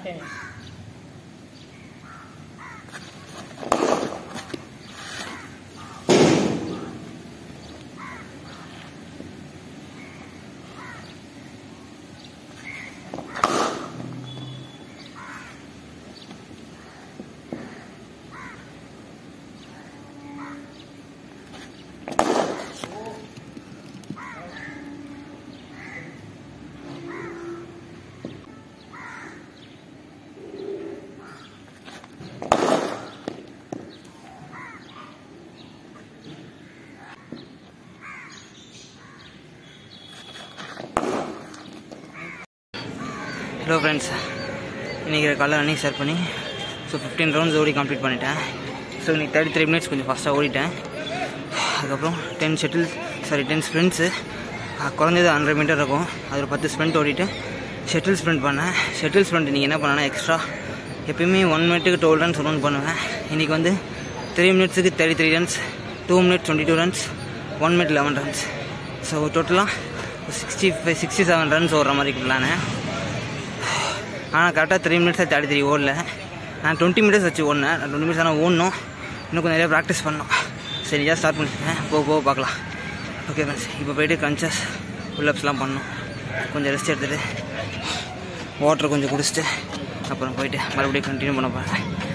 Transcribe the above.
mutton hello friends இன்றைக்கி காலைல running start பண்ணி ஸோ ஃபிஃப்டீன் ரவுண்ட்ஸ் ஓடி கம்ப்ளீட் பண்ணிட்டேன் ஸோ இன்னைக்கு தேர்ட்டி த்ரீ மினிட்ஸ் கொஞ்சம் ஃபாஸ்ட்டாக ஓடிட்டேன் அதுக்கப்புறம் ten shuttle sorry ten sprints குறைஞ்சது ஹண்ட்ரட் மீட்டர் இருக்கும் அதில் பத்து ஸ்ப்ரிண்ட் ஓடிட்டு ஷட்டில் ஸ்ப்ரிண்ட் பண்ணேன் ஷட்டில் ஸ்ப்ரிண்ட் இன்றைக்கி என்ன பண்ணேன்னா எக்ஸ்ட்ரா எப்பயுமே ஒன் மினிட்டுக்கு டுவெல் ரன்ஸ் ஒன்று பண்ணுவேன் இன்றைக்கி வந்து த்ரீ மினிட்ஸுக்கு thirty three runs two minute twenty two runs one minute eleven runs so டோட்டலாக sixty five sixty seven runs ஓடுற மாதிரி பிளானு ஆனால் கரெக்டாக த்ரீ மினிட்ஸாக தேர்ட்டி த்ரீ ஓடல நான் டுவெண்ட்டி மினிட்ஸ் வச்சு ஓடினேன் நான் டுவெண்ட்டி மினிட்ஸ் ஆனால் ஓடணும் இன்னும் கொஞ்சம் நிறைய ப்ராக்டிஸ் பண்ணோம் சரி ஜா ஸ்டார்ட் பண்ணிட்டேன் போக போக பார்க்கலாம் ஓகே ஃப்ரெண்ட்ஸ் இப்போ போயிட்டு கன்சஸ் புல்லப்ஸ்லாம் பண்ணணும் கொஞ்சம் ரெஸ்ட் எடுத்துகிட்டு வாட்டர் கொஞ்சம் குடிச்சிட்டு அப்புறம் போயிட்டு மறுபடியும் கண்டினியூ பண்ண போகிறேன்